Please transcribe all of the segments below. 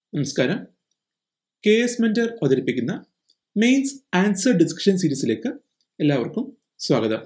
നമസ്കാരം K S mentor അവതരിപ്പിക്കുന്ന mains answer discussion സീരീസിലേക്ക് എല്ലാവർക്കും സ്വാഗതം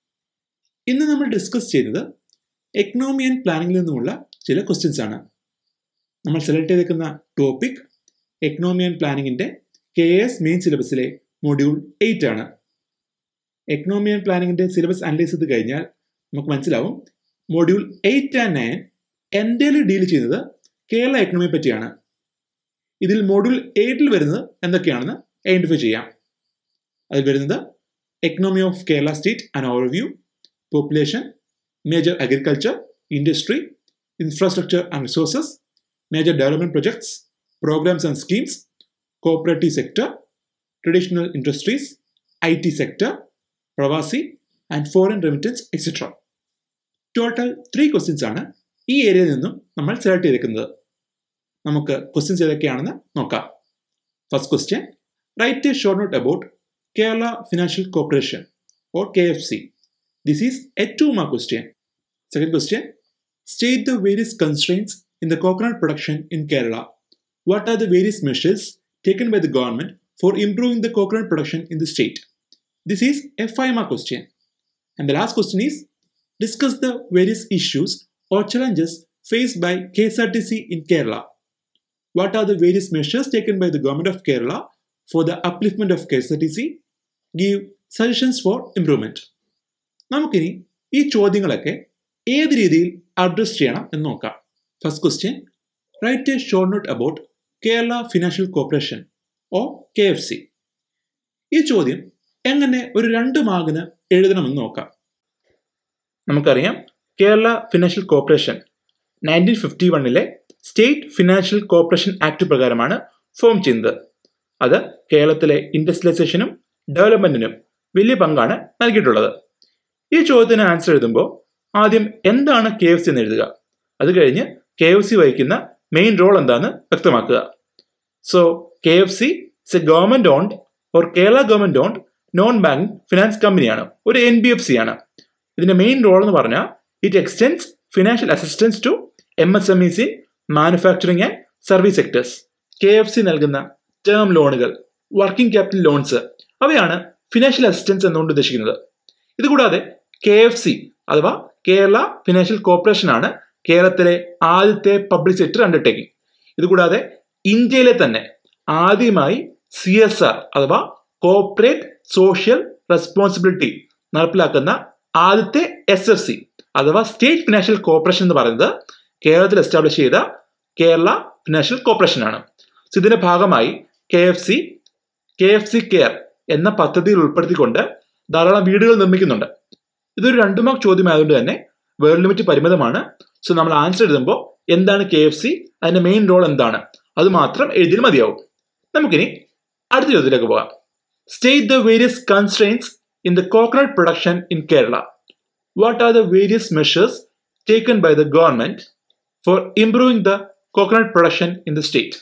ഇന്ന് നമ്മൾ ഡിസ്കസ് ചെയ്യുന്നത് എക്കണോമി ആൻഡ് പ്ലാനിങ്ങിൽ നിന്നുമുള്ള ചില ക്വസ്റ്റ്യൻസ് ആണ് നമ്മൾ സെലക്ട് ചെയ്തേക്കുന്ന ടോപ്പിക് എക്കണോമി ആൻഡ് പ്ലാനിങ്ങിൻ്റെ കെ എസ് മെയിൻ സിലബസിലെ മൊഡ്യൂൾ എയ്റ്റ് ആണ് എക്കണോമി ആൻഡ് പ്ലാനിങ്ങിൻ്റെ സിലബസ് അനലൈസ് ചെയ്ത് കഴിഞ്ഞാൽ നമുക്ക് മനസ്സിലാവും മൊഡ്യൂൾ എയ്റ്റ് ആൻഡ് നയൻ എൻ്റെ ഡീൽ ചെയ്യുന്നത് കേരള എക്കണോമിയെ പറ്റിയാണ് ഇതിൽ മോഡ്യൂൾ എയ്റ്റിൽ വരുന്നത് എന്തൊക്കെയാണെന്ന് ഐഡന്റിഫൈ ചെയ്യാം അതിൽ വരുന്നത് economy of Kerala state and overview population major agriculture industry infrastructure and resources major development projects programmes and schemes cooperative sector traditional industries I T sector pravasi and foreign remittance etcetera total three questions ആണ് ഈ ഏരിയയിൽ നിന്നും നമ്മൾ select ചെയ്തേക്കുന്നത് നമുക്ക് questions ഏതൊക്കെയാണെന്ന് നോക്കാം first question write a short note about Kerala financial corporation or K F C this is a two mark question second question state the various constraints in the coconut production in Kerala what are the various measures taken by the government for improving the coconut production in the state this is a five mark question and the last question is discuss the various issues or challenges faced by KSRTC in Kerala. What are the various measures taken by the government of Kerala for the upliftment of KSRTC? Give suggestions for improvement. നമുക്കിനി ഈ ചോദ്യങ്ങളൊക്കെ ഏത് രീതിയിൽ address ചെയ്യണം എന്ന് നോക്കാം first question write a short note about Kerala financial corporation or K F C ഈ ചോദ്യം എങ്ങനെ ഒരു രണ്ട് മാർക്കിന് എഴുതണമെന്ന് നോക്കാം നമുക്കറിയാം Kerala financial corporation nineteen fifty വണ്ണിലെ സ്റ്റേറ്റ് ഫിനാൻഷ്യൽ കോർപ്പറേഷൻ ആക്ട് പ്രകാരമാണ് ഫോം ചെയ്യുന്നത് അത് കേരളത്തിലെ ഇൻഡസ്ട്രിയലൈസേഷനും ഡെവലപ്മെന്റിനും വലിയ പങ്കാണ് നൽകിയിട്ടുള്ളത് ഈ ചോദ്യത്തിന് ആൻസർ എഴുതുമ്പോൾ ആദ്യം എന്താണ് കെ എഫ് സി എന്ന് എഴുതുക അത് കഴിഞ്ഞ് കെ എഫ് സി വഹിക്കുന്ന മെയിൻ റോൾ എന്താണെന്ന് വ്യക്തമാക്കുക so K F C is a government owned or Kerala government owned non bank finance കമ്പനിയാണ് ഒരു എൻ ബി എഫ് സി ആണ് ഇതിന്റെ മെയിൻ റോൾ എന്ന് പറഞ്ഞാൽ it extends financial assistance to M S M Es in manufacturing and service sectors K F C നൽകുന്ന term ലോണുകൾ working capital loans അവയാണ് financial assistance എന്നുകൊണ്ട് ഉദ്ദേശിക്കുന്നത് ഇതുകൂടാതെ കെ എഫ് സി അഥവാ കേരള ഫിനാൻഷ്യൽ കോർപ്പറേഷൻ ആണ് കേരളത്തിലെ ആദ്യത്തെ പബ്ലിക് സെക്ടർ അണ്ടർടേക്കിംഗ് ഇതുകൂടാതെ ഇന്ത്യയിലെ തന്നെ ആദ്യമായി സി എസ് ആർ അഥവാ കോർപ്പറേറ്റ് സോഷ്യൽ റെസ്പോൺസിബിലിറ്റി നടപ്പിലാക്കുന്ന ആദ്യത്തെ എസ് എഫ് സി അഥവാ സ്റ്റേറ്റ് ഫിനാൻഷ്യൽ കോർപ്പറേഷൻ എന്ന് പറയുന്നത് കേരളത്തിൽ എസ്റ്റാബ്ലിഷ് ചെയ്ത കേരള ഫിനാൻഷ്യൽ കോർപ്പറേഷൻ ആണ് സോ ഇതിന്റെ ഭാഗമായി K F C K F C care എന്ന പദ്ധതിയിൽ ഉൾപ്പെടുത്തിക്കൊണ്ട് ധാരാളം വീടുകൾ നിർമ്മിക്കുന്നുണ്ട് ഇതൊരു രണ്ടു മാർക്ക് ചോദ്യമായതുകൊണ്ട് തന്നെ വേർഡ് ലിമിറ്റ് പരിമിതമാണ് സോ നമ്മൾ ആൻസർ എഴുതുമ്പോൾ എന്താണ് കെ എഫ് സി അതിന്റെ മെയിൻ റോൾ എന്താണ് അത് മാത്രം എഴുതിയാൽ മതിയാവും നമുക്കിനി അടുത്ത ചോദ്യത്തിലേക്ക് പോകാം state the various constraints in the coconut production in Kerala. What are the various measures taken by the government for improving the coconut production in the state?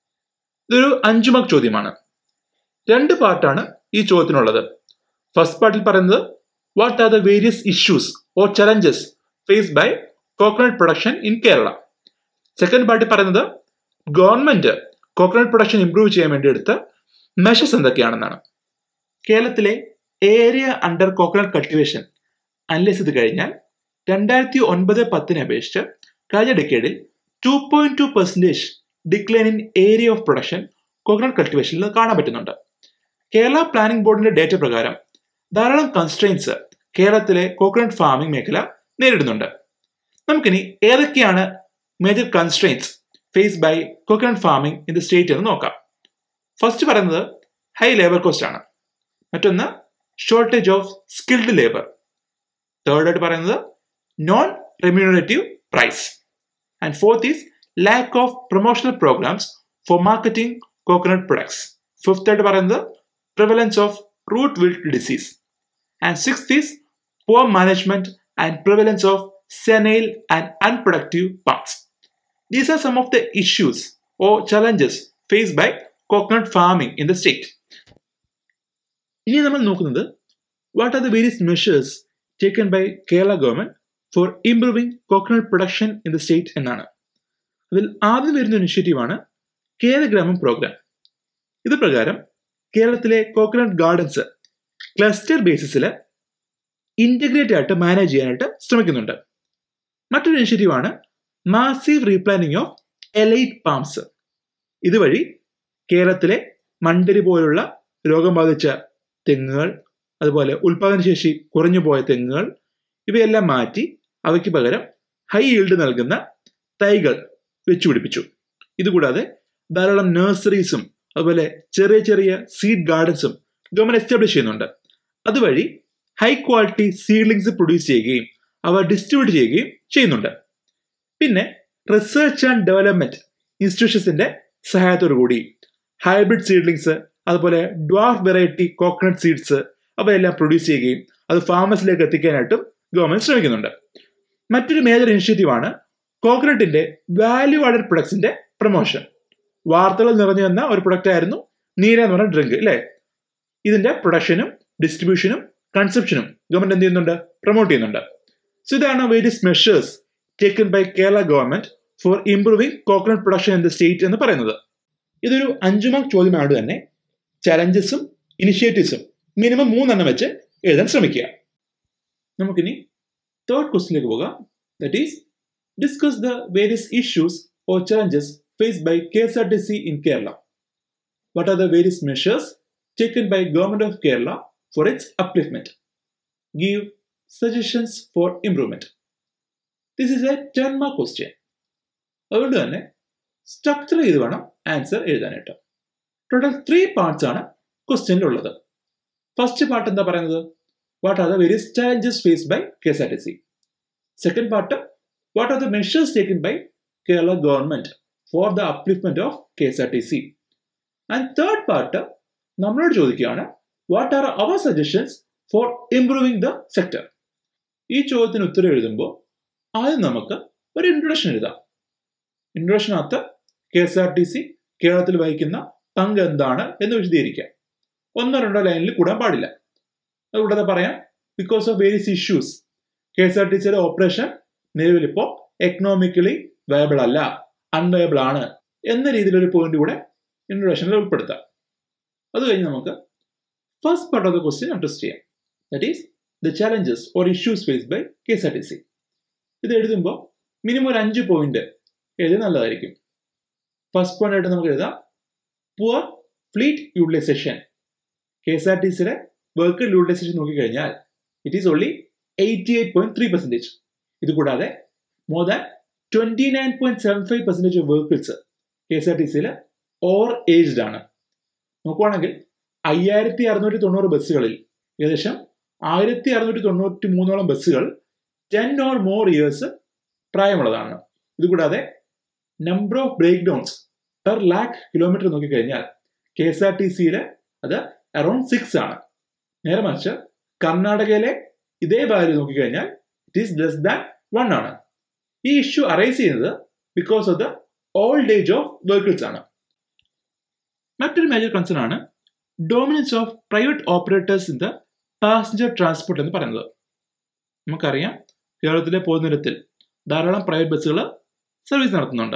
ഇതൊരു അഞ്ചു മാർക്ക് ചോദ്യമാണ് രണ്ട് പാർട്ടാണ് ഈ ചോദ്യത്തിനുള്ളത് ഫസ്റ്റ് പാർട്ടിൽ പറയുന്നത് what are the various issues or challenges face by coconut production in Kerala second പാർട്ടിൽ പറയുന്നത് government coconut production improve ചെയ്യാൻ വേണ്ടി എടുത്ത മെഷേഴ്സ് എന്തൊക്കെയാണെന്നാണ് കേരളത്തിലെ area under coconut cultivation analyse ചെയ്ത് കഴിഞ്ഞാൽ രണ്ടായിരത്തി ഒൻപത് പത്തിനെ അപേക്ഷിച്ച് കഴിഞ്ഞ ഡെക്കേഡിൽ two point two percentage decline in area of production coconut കൾട്ടിവേഷനിൽ കാണാൻ പറ്റുന്നുണ്ട് കേരള പ്ലാനിംഗ് ബോർഡിന്റെ ഡേറ്റ പ്രകാരം ധാരാളം കൺസ്ട്രെയിൻസ് കേരളത്തിലെ കോക്കനട്ട് ഫാമിംഗ് മേഖല നേരിടുന്നുണ്ട് നമുക്കിനി ഏതൊക്കെയാണ് major constraints face by coconut farming in the state എന്ന് നോക്കാം ഫസ്റ്റ് പറയുന്നത് ഹൈ ലേബർ കോസ്റ്റ് ആണ് മറ്റൊന്ന് shortage of skilled labour third ആയിട്ട് പറയുന്നത് non remunerative price and fourth is lack of promotional programmes for marketing coconut products fifth ആയിട്ട് പറയുന്നത് prevalence of root wilt disease and six is poor management and prevalence of senile and unproductive parts these are some of the issues or challenges face by coconut farming in the state ഇനി നമ്മൾ നോക്കുന്നത് what are the various measures taken by Kerala government for improving coconut production in the state എന്നാണ് അതിൽ ആദ്യം വരുന്ന ഇനിഷ്യേറ്റീവാണ് കേരഗ്രാമം programme ഇത് പ്രകാരം കേരളത്തിലെ കോക്കനട്ട് ഗാർഡൻസ് ക്ലസ്റ്റർ ബേസിസിൽ ഇൻറ്റഗ്രേറ്റ് ആയിട്ട് മാനേജ് ചെയ്യാനായിട്ട് ശ്രമിക്കുന്നുണ്ട് മറ്റൊരു ഇനിഷ്യേറ്റീവാണ് massive replanting of elite palms ഇതുവഴി കേരളത്തിലെ മണ്ടരി പോലുള്ള രോഗം ബാധിച്ച തെങ്ങുകൾ അതുപോലെ ഉൽപാദനശേഷി കുറഞ്ഞു പോയ തെങ്ങുകൾ ഇവയെല്ലാം മാറ്റി അവയ്ക്ക് പകരം ഹൈ ഈൽഡ് നൽകുന്ന തൈകൾ വെച്ചുപിടിപ്പിച്ചു ഇതുകൂടാതെ ധാരാളം നഴ്സറീസും അതുപോലെ ചെറിയ ചെറിയ സീഡ് ഗാർഡൻസും ഗവൺമെന്റ് എസ്റ്റാബ്ലിഷ് ചെയ്യുന്നുണ്ട് അതുവഴി ഹൈ ക്വാളിറ്റി സീഡ്ലിങ്സ് പ്രൊഡ്യൂസ് ചെയ്യുകയും അവ ഡിസ്ട്രിബ്യൂട്ട് ചെയ്യുകയും ചെയ്യുന്നുണ്ട് പിന്നെ റിസർച്ച് ആൻഡ് ഡെവലപ്മെന്റ് ഇൻസ്റ്റിറ്റ്യൂഷൻസിന്റെ സഹായത്തോടു കൂടി ഹൈബ്രിഡ് സീഡ്ലിങ്സ് അതുപോലെ ഡ്വാർഫ് വെറൈറ്റി കോക്കനട്ട് സീഡ്സ് അവയെല്ലാം പ്രൊഡ്യൂസ് ചെയ്യുകയും അത് ഫാമേഴ്സിലേക്ക് എത്തിക്കാനായിട്ടും ഗവൺമെന്റ് ശ്രമിക്കുന്നുണ്ട് മറ്റൊരു മേജർ ഇനിഷ്യേറ്റീവാണ് കോക്കനട്ടിന്റെ വാല്യൂ ആഡഡ് പ്രൊഡക്ട്സിന്റെ പ്രൊമോഷൻ വാർത്തകൾ നിറഞ്ഞു വന്ന ഒരു പ്രൊഡക്റ്റ് ആയിരുന്നു നീര എന്ന് പറഞ്ഞ ഡ്രിങ്ക് അല്ലേ ഇതിന്റെ പ്രൊഡക്ഷനും ഡിസ്ട്രിബ്യൂഷനും കൺസെപ്ഷനും ഗവൺമെന്റ് എന്ത് ചെയ്യുന്നുണ്ട് പ്രൊമോട്ട് ചെയ്യുന്നുണ്ട് സോ ഇതാണ് various measures taken by Kerala government for improving coconut production in the state എന്ന് പറയുന്നത് ഇതൊരു അഞ്ചു മാർക്ക് ചോദ്യമായത് തന്നെ ചലഞ്ചസും ഇനിഷ്യേറ്റീവ്സും മിനിമം മൂന്നെണ്ണം വെച്ച് എഴുതാൻ ശ്രമിക്കുക നമുക്കിനി തേർഡ് ക്വസ്റ്റിലേക്ക് പോകാം that is discuss the various issues or challenges faced by K S R T C in Kerala what are the various measures taken by government of Kerala for its upliftment give suggestions for improvement this is a ten mark question അതുകൊണ്ട് തന്നെ structure ചെയ്ത് വേണം answer എഴുതാനായിട്ട് total three parts ആണ് ക്വസ്റ്റ്യനിലുള്ളത് first part എന്താ പറയുന്നത് what are the various challenges face by K S R T C second part what are the measures taken by Kerala government for the upliftment of K S R T C and third part നമ്മളോട് ചോദിക്കുകയാണ് what are our suggestions for improving the sector ഈ ചോദ്യത്തിന് ഉത്തരം എഴുതുമ്പോൾ ആദ്യം നമുക്ക് ഒരു introduction എഴുതാം ഇൻട്രൊഡക്ഷനകത്ത് K S R T C കേരളത്തിൽ വഹിക്കുന്ന പങ്ക് എന്താണ് എന്ന് വിശദീകരിക്കാം ഒന്നോ രണ്ടോ ലൈനിൽ കൂടാൻ പാടില്ല അതുകൂടാതെ പറയാം because of various issues K S R T സിയുടെ ഓപ്പറേഷൻ നിലവിലിപ്പോൾ എക്കണോമിക്കലി വയബിൾ അല്ല അൺവയബിൾ ആണ് എന്ന രീതിയിലൊരു പോയിന്റ് കൂടെ ഇൻട്രൊഡക്ഷനിൽ ഉൾപ്പെടുത്താം അത് കഴിഞ്ഞ് നമുക്ക് first part of the question address ചെയ്യാം that is the challenges or issues face by K S R T C ഇത് എഴുതുമ്പോൾ മിനിമം ഒരു അഞ്ച് പോയിന്റ് എഴുതി നല്ലതായിരിക്കും ഫസ്റ്റ് പോയിന്റ് ആയിട്ട് നമുക്ക് എഴുതാം poor fleet utilisation K S R T സിയുടെ വെഹിക്കിൾ യൂട്ടിലൈസേഷൻ നോക്കിക്കഴിഞ്ഞാൽ it is only eighty eight point three percentage ഇത് കൂടാതെ more than twenty nine point seven five percentage of vehicles K S R T സിയിൽ over aged ആണ് നോക്കുവാണെങ്കിൽ അയ്യായിരത്തി അറുന്നൂറ്റി തൊണ്ണൂറ് ബസ്സുകളിൽ ഏകദേശം ആയിരത്തി അറുന്നൂറ്റി തൊണ്ണൂറ്റി മൂന്നോളം ബസ്സുകൾ ടെൻ ഓർ മോർ ഇയേഴ്സ് പ്രായമുള്ളതാണ് ഇതുകൂടാതെ number of breakdowns per lakh kilometre നോക്കിക്കഴിഞ്ഞാൽ കെ എസ് ആർ ടി സിയിലെ അത് അറൌണ്ട് സിക്സ് ആണ് നേരെ മറിച്ച് കർണാടകയിലെ ഇതേ വാല്യൂ നോക്കിക്കഴിഞ്ഞാൽ it is less than one ആണ് ഈ ഇഷ്യൂ അറൈസ് ചെയ്യുന്നത് because of the old age of vehicles ആണ് മറ്റൊരു മേജർ കൺസേൺ ആണ് dominance of private operators in the passenger transport എന്ന് പറയുന്നത് നമുക്കറിയാം കേരളത്തിലെ പൊതുനിരത്തിൽ ധാരാളം പ്രൈവറ്റ് ബസ്സുകൾ സർവീസ് നടത്തുന്നുണ്ട്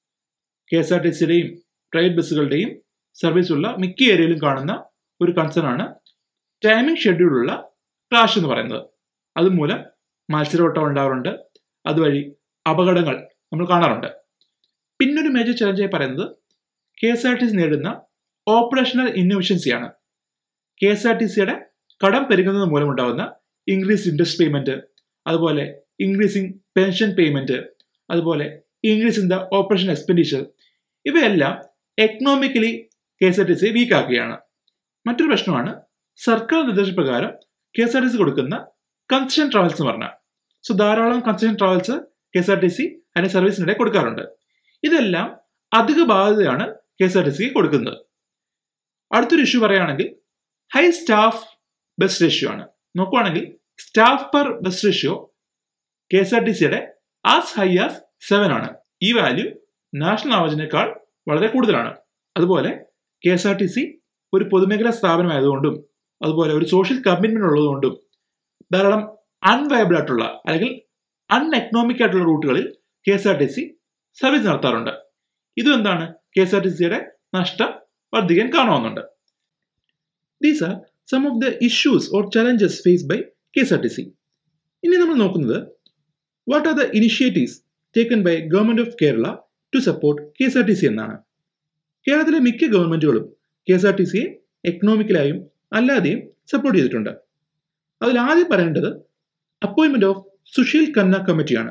കെ എസ് ആർ ടി സിയുടെയും പ്രൈവറ്റ് ബസ്സുകളുടെയും സർവീസ് ഉള്ള മിക്ക ഏരിയയിലും കാണുന്ന ഒരു കൺസേൺ ആണ് ടൈമിംഗ് ഷെഡ്യൂളുള്ള ക്രാഷ് എന്ന് പറയുന്നത് അതുമൂലം മത്സരോട്ടം ഉണ്ടാവാറുണ്ട് അതുവഴി അപകടങ്ങൾ നമ്മൾ കാണാറുണ്ട് പിന്നൊരു മേജർ ചലഞ്ചായി പറയുന്നത് K S R T C നേടുന്ന ഓപ്പറേഷണൽ ഇന്നോവേഷൻസിയാണ് കെ എസ് ആർ ടി സിയുടെ കടം പെരുകുന്നത് മൂലമുണ്ടാകുന്ന ഇൻക്രീസ് ഇൻട്രസ്റ്റ് പേയ്മെന്റ് അതുപോലെ ഇൻക്രീസിങ് പെൻഷൻ പേയ്മെന്റ് അതുപോലെ increase in the operation expenditure ഇവയെല്ലാം economically K S R T C weak ആക്കുകയാണ് മറ്റൊരു പ്രശ്നമാണ് സർക്കാർ നിർദ്ദേശപ്രകാരം K S R T C കൊടുക്കുന്ന കൺസഷൻ ട്രാവൽസ് എന്ന് പറഞ്ഞാൽ സോ ധാരാളം concession travels K S R T C അതിന്റെ സർവീസിനിടെ കൊടുക്കാറുണ്ട് ഇതെല്ലാം അധിക ബാധ്യതയാണ് കെ എസ് ആർ ടി സിക്ക് കൊടുക്കുന്നത് അടുത്തൊരു ഇഷ്യൂ പറയുകയാണെങ്കിൽ ഹൈ സ്റ്റാഫ് ബസ് റേഷ്യോ ആണ് നോക്കുവാണെങ്കിൽ staff per bus ratio K S R T സിയുടെ ആസ് ഹൈ ആസ് സെവൻ ആണ് ഈ വാല്യൂ നാഷണൽ ആവറേജിനേക്കാൾ വളരെ കൂടുതലാണ് അതുപോലെ K S R T C ഒരു പൊതുമേഖലാ സ്ഥാപനമായതുകൊണ്ടും അതുപോലെ ഒരു സോഷ്യൽ കമ്മിറ്റ്മെന്റ് ഉള്ളതുകൊണ്ടും ധാരാളം അൺവയബിൾ ആയിട്ടുള്ള അല്ലെങ്കിൽ അൺഎക്കണോമിക് ആയിട്ടുള്ള റൂട്ടുകളിൽ K S R T C service നടത്താറുണ്ട് ഇതും എന്താണ് കെ എസ് ആർ ടി സിയുടെ നഷ്ടം വർദ്ധിക്കാൻ കാണുന്നുണ്ട് these are some of the issues or challenges face by K S R T C ഇനി നമ്മൾ നോക്കുന്നത് what are the initiatives taken by government of Kerala to support K S R T C എന്നാണ് കേരളത്തിലെ മിക്ക ഗവൺമെന്റുകളും കെ എസ് ആർ ടി സിയെ എക്കണോമിക്കലായും അല്ലാതെയും സപ്പോർട്ട് ചെയ്തിട്ടുണ്ട് അതിൽ ആദ്യം പറയേണ്ടത് അപ്പോയിന്റ്മെന്റ് ഓഫ് സുശീൽ ഖന്ന കമ്മിറ്റിയാണ്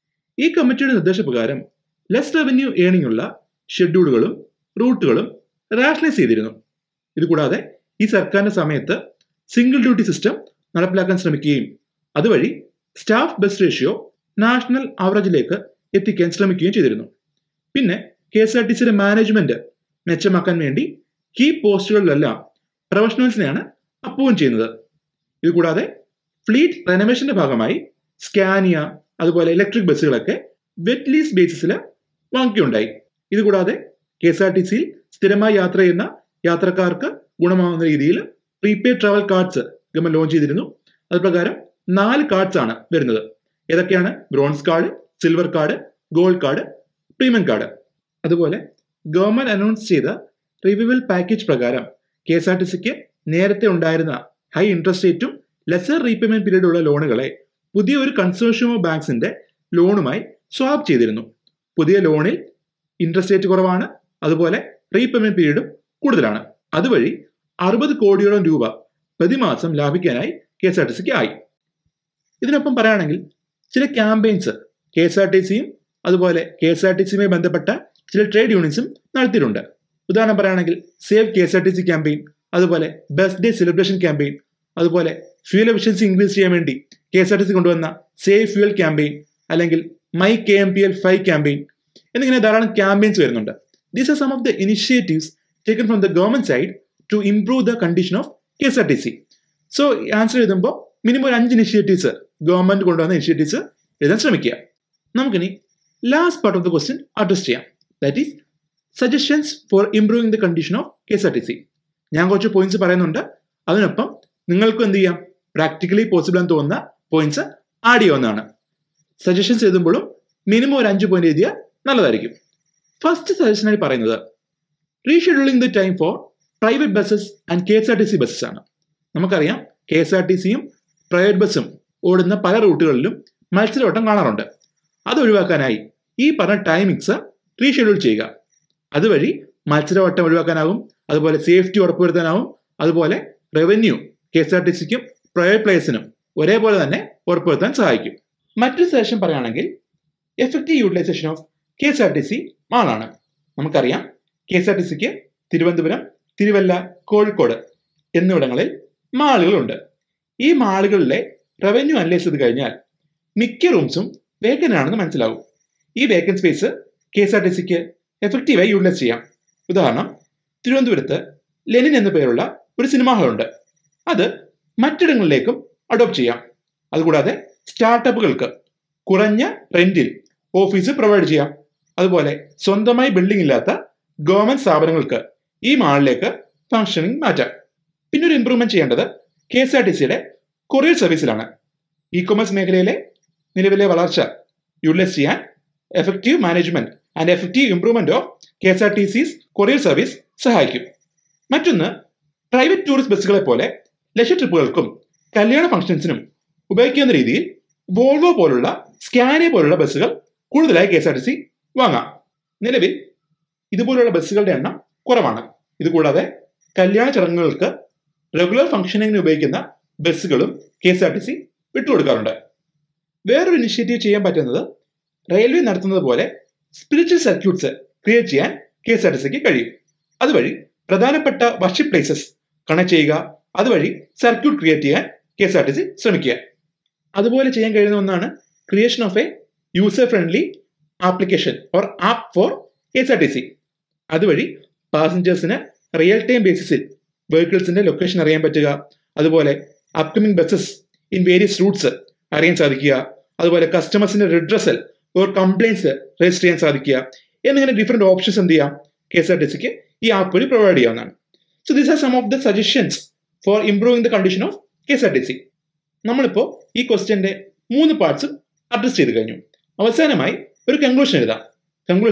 ഈ കമ്മിറ്റിയുടെ നിർദ്ദേശപ്രകാരം ലെസ് റവന്യൂ ഏണിംഗ് ഉള്ള ഷെഡ്യൂളുകളും റൂട്ടുകളും റാഷണലൈസ് ചെയ്തിരുന്നു ഇതുകൂടാതെ ഈ സർക്കാരിന്റെ സമയത്ത് സിംഗിൾ ഡ്യൂട്ടി സിസ്റ്റം നടപ്പിലാക്കാൻ ശ്രമിക്കുകയും അതുവഴി സ്റ്റാഫ് ബസ് റേഷ്യോ നാഷണൽ ആവറേജിലേക്ക് എത്തിക്കാൻ ശ്രമിക്കുകയും ചെയ്തിരുന്നു പിന്നെ കെ എസ് ആർ ടി സിയുടെ മാനേജ്മെന്റ് മെച്ചമാക്കാൻ വേണ്ടി കീ പോസ്റ്റുകളിലെല്ലാം പ്രൊഫഷണൽസിനെയാണ് അപ്പോയിന്റ് ചെയ്യുന്നത് ഇതുകൂടാതെ ഫ്ലീറ്റ് റെനോവേഷന്റെ ഭാഗമായി സ്കാനിയ അതുപോലെ ഇലക്ട്രിക് ബസ്സുകളൊക്കെ വെറ്റ് ലീസ് ബേസിസിൽ വാങ്ങിക്കുകയുണ്ടായി ഇതുകൂടാതെ കെ എസ് ആർ ടി സിയിൽ സ്ഥിരമായി യാത്ര ചെയ്യുന്ന യാത്രക്കാർക്ക് ഗുണമാവുന്ന രീതിയിൽ prepaid travel cards government launch ചെയ്തിരുന്നു അതുപ്രകാരം നാല് കാർഡ്സ് ആണ് വരുന്നത് ഏതൊക്കെയാണ് bronze card silver card gold card premium card അതുപോലെ ഗവൺമെന്റ് അനൗൺസ് ചെയ്ത റിവ്യൂവൽ പാക്കേജ് പ്രകാരം കെ എസ് ആർ ടി സിക്ക് നേരത്തെ ഉണ്ടായിരുന്ന ഹൈ ഇൻട്രസ്റ്റ് റേറ്റും ലെസർ റീപേയ്മെന്റ് പീരീഡ് ഉള്ള ലോണുകളെ പുതിയ ഒരു കൺസോർഷ്യം ഓഫ് ബാങ്ക്സിന്റെ ലോണുമായി സ്വാപ്പ് ചെയ്തിരുന്നു പുതിയ ലോണിൽ ഇൻട്രസ്റ്റ് റേറ്റ് കുറവാണ് അതുപോലെ റീപേയ്മെന്റ് പീരീഡും കൂടുതലാണ് അതുവഴി അറുപത് കോടിയോളം രൂപ പ്രതിമാസം ലാഭിക്കാനായി കെ എസ് ആർ ടി സിക്ക് ആയി ഇതിനൊപ്പം പറയുകയാണെങ്കിൽ ചില campaigns K S R T സിയും അതുപോലെ കെ എസ് ആർ ടി സിയുമായി ബന്ധപ്പെട്ട ചില ട്രേഡ് യൂണിയൻസും നടത്തിയിട്ടുണ്ട് ഉദാഹരണം പറയുകയാണെങ്കിൽ save K S R T C campaign അതുപോലെ ബർത്ത് ഡേ സെലിബ്രേഷൻ ക്യാമ്പയിൻ അതുപോലെ ഫ്യൂൽ എഫിഷ്യൻസി ഇൻക്രീസ് ചെയ്യാൻ വേണ്ടി K S R T C കൊണ്ടുവന്ന സേവ് ഫ്യൂൽ ക്യാമ്പയിൻ അല്ലെങ്കിൽ my K M P L five campaign എന്നിങ്ങനെ ധാരാളം ക്യാമ്പയിൻസ് വരുന്നുണ്ട് these are some of the initiatives taken from the government side to improve the condition of K S R T C so answer എഴുതുമ്പോൾ minimum ഒരു അഞ്ച് initiatives government കൊണ്ടുവന്ന initiatives എഴുതാൻ ശ്രമിക്കുക നമുക്കിനി last part of the question address ചെയ്യാം that is suggestions for improving the condition of K S R T C ഞാൻ കുറച്ച് പോയിന്റ്സ് പറയുന്നുണ്ട് അതിനൊപ്പം നിങ്ങൾക്കും എന്ത് ചെയ്യാം പ്രാക്ടിക്കലി പോസിബിൾ എന്ന് തോന്നുന്ന പോയിന്റ്സ് ആഡ് ചെയ്യാവുന്നതാണ് സജഷൻസ് എഴുതുമ്പോഴും മിനിമം ഒരു അഞ്ച് പോയിന്റ് എഴുതിയാൽ നല്ലതായിരിക്കും ഫസ്റ്റ് സജഷനായി പറയുന്നത് rescheduling the time for private buses and K S R T C buses ആണ് നമുക്കറിയാം കെ എസ് ആർ ടി സിയും പ്രൈവറ്റ് ബസ്സും ഓടുന്ന പല റൂട്ടുകളിലും മത്സരവട്ടം കാണാറുണ്ട് അത് ഒഴിവാക്കാനായി ഈ പറഞ്ഞ ടൈമിങ്സ് റീഷെഡ്യൂൾ ചെയ്യുക അതുവഴി മത്സരവട്ടം ഒഴിവാക്കാനാകും അതുപോലെ സേഫ്റ്റി ഉറപ്പുവരുത്താനാവും അതുപോലെ revenue K S R T സിക്കും പ്രൈവറ്റ് പ്ലേസിനും ഒരേപോലെ തന്നെ ഉറപ്പുവരുത്താൻ സഹായിക്കും മറ്റൊരു സെഷൻ പറയുകയാണെങ്കിൽ effective utilisation of K S R T C മാളാണ് നമുക്കറിയാം കെ എസ് ആർ ടി സിക്ക് തിരുവനന്തപുരം തിരുവല്ല കോഴിക്കോട് എന്നിവിടങ്ങളിൽ മാളുകളുണ്ട് ഈ മാളുകളിലെ റവന്യൂ അനലൈസ് ചെയ്ത് കഴിഞ്ഞാൽ മിക്ക റൂംസും വേക്കൻ്റ് ആണെന്ന് മനസ്സിലാവും ഈ vacant space K S R T സിക്ക് എഫക്റ്റീവായി യൂട്ടിലൈസ് ചെയ്യാം ഉദാഹരണം തിരുവനന്തപുരത്ത് ലെനിൻ എന്ന പേരുള്ള ഒരു സിനിമാ ഹാളുണ്ട് അത് മറ്റിടങ്ങളിലേക്കും അഡോപ്റ്റ് ചെയ്യാം അതുകൂടാതെ സ്റ്റാർട്ടപ്പുകൾക്ക് കുറഞ്ഞ റെന്റിൽ ഓഫീസ് പ്രൊവൈഡ് ചെയ്യാം അതുപോലെ സ്വന്തമായി ബിൽഡിംഗ് ഇല്ലാത്ത ഗവൺമെന്റ് സ്ഥാപനങ്ങൾക്ക് ഈ മാളിലേക്ക് ഫംഗ്ഷനിങ് മാറ്റാം പിന്നെ ഒരു ഇംപ്രൂവ്മെന്റ് ചെയ്യേണ്ടത് കെ എസ് ആർ ടി സിയുടെ കൊറിയർ സർവീസിലാണ് ഇ കൊമേഴ്സ് മേഖലയിലെ നിലവിലെ വളർച്ച യൂട്ടിലൈസ് ചെയ്യാൻ effective management and effective improvement of K S R T C's courier service സഹായിക്കും മറ്റൊന്ന് പ്രൈവറ്റ് ടൂറിസ്റ്റ് ബസ്സുകളെ പോലെ ലക്ഷ ട്രിപ്പുകൾക്കും കല്യാണ ഫംഗ്ഷൻസിനും ഉപയോഗിക്കുന്ന രീതിയിൽ വോൾവോ പോലുള്ള സ്കാനിയ പോലുള്ള ബസ്സുകൾ കൂടുതലായി K S R T C വാങ്ങാം നിലവിൽ ഇതുപോലുള്ള ബസ്സുകളുടെ എണ്ണം കുറവാണ് ഇതുകൂടാതെ കല്യാണ ചടങ്ങുകൾക്ക് റെഗുലർ ഫംഗ്ഷനിങ്ങിന് ഉപയോഗിക്കുന്ന ബസ്സുകളും K S R T C വിട്ടുകൊടുക്കാറുണ്ട് വേറൊരു ഇനിഷ്യേറ്റീവ് ചെയ്യാൻ പറ്റുന്നത് റെയിൽവേ നടത്തുന്നത് പോലെ സ്പിരിച്വൽ സർക്യൂട്ട്സ് ക്രിയേറ്റ് ചെയ്യാൻ കെ എസ് ആർ ടി സിക്ക് കഴിയും അതുവഴി പ്രധാനപ്പെട്ട വർഷിപ്പ് പ്ലേസസ് കണക്ട് ചെയ്യുക അതുവഴി സർക്യൂട്ട് ക്രിയേറ്റ് ചെയ്യാൻ K S R T C ശ്രമിക്കുക അതുപോലെ ചെയ്യാൻ കഴിയുന്ന ഒന്നാണ് creation of a user friendly application or app for K S R T C അതുവഴി പാസഞ്ചേഴ്സിന് റിയൽ ടൈം ബേസിസിൽ വെഹിക്കിൾസിന്റെ ലൊക്കേഷൻ അറിയാൻ പറ്റുക അതുപോലെ upcoming buses in various routes അറിയാൻ സാധിക്കുക അതുപോലെ കസ്റ്റമേഴ്സിന്റെ റിഡ്രസൽ ഓർ കംപ്ലൈൻസ് രജിസ്റ്റർ ചെയ്യാൻ സാധിക്കുക എന്നിങ്ങനെ ഡിഫറെന്റ് ഓപ്ഷൻസ് എന്ത് ചെയ്യാം കെ എസ് ആർ ടി സിക്ക് ഈ ആപ്പ് വഴി പ്രൊവൈഡ് ചെയ്യാവുന്നതാണ് so these are some of the suggestions for improving the condition of K S R T C നമ്മളിപ്പോൾ ഈ ക്വസ്റ്റ്യന്റെ മൂന്ന് പാർട്സും അഡ്രസ് ചെയ്ത് കഴിഞ്ഞു അവസാനമായി ഒരു കൺക്ലൂഷൻ എഴുതാം കൺക്ലൂഷൻ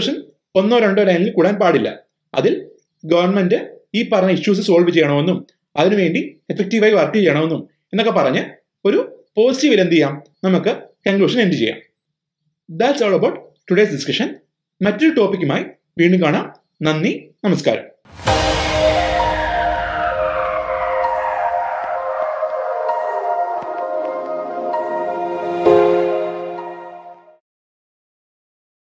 ഒന്നോ രണ്ടോ ലൈനിൽ കൂടാൻ പാടില്ല അതിൽ ഗവൺമെന്റ് ഈ പറഞ്ഞ ഇഷ്യൂസ് സോൾവ് ചെയ്യണമെന്നും അതിനുവേണ്ടി എഫക്റ്റീവായി വർക്ക് ചെയ്യണമെന്നും എന്നൊക്കെ പറഞ്ഞ് ഒരു പോസിറ്റീവിൽ എന്ത് ചെയ്യാം നമുക്ക് കൺക്ലൂഷൻ എൻഡ് ചെയ്യാം that's all about today's discussion മറ്റൊരു ടോപ്പിക്കുമായി വീണ്ടും കാണാം നന്ദി നമസ്കാരം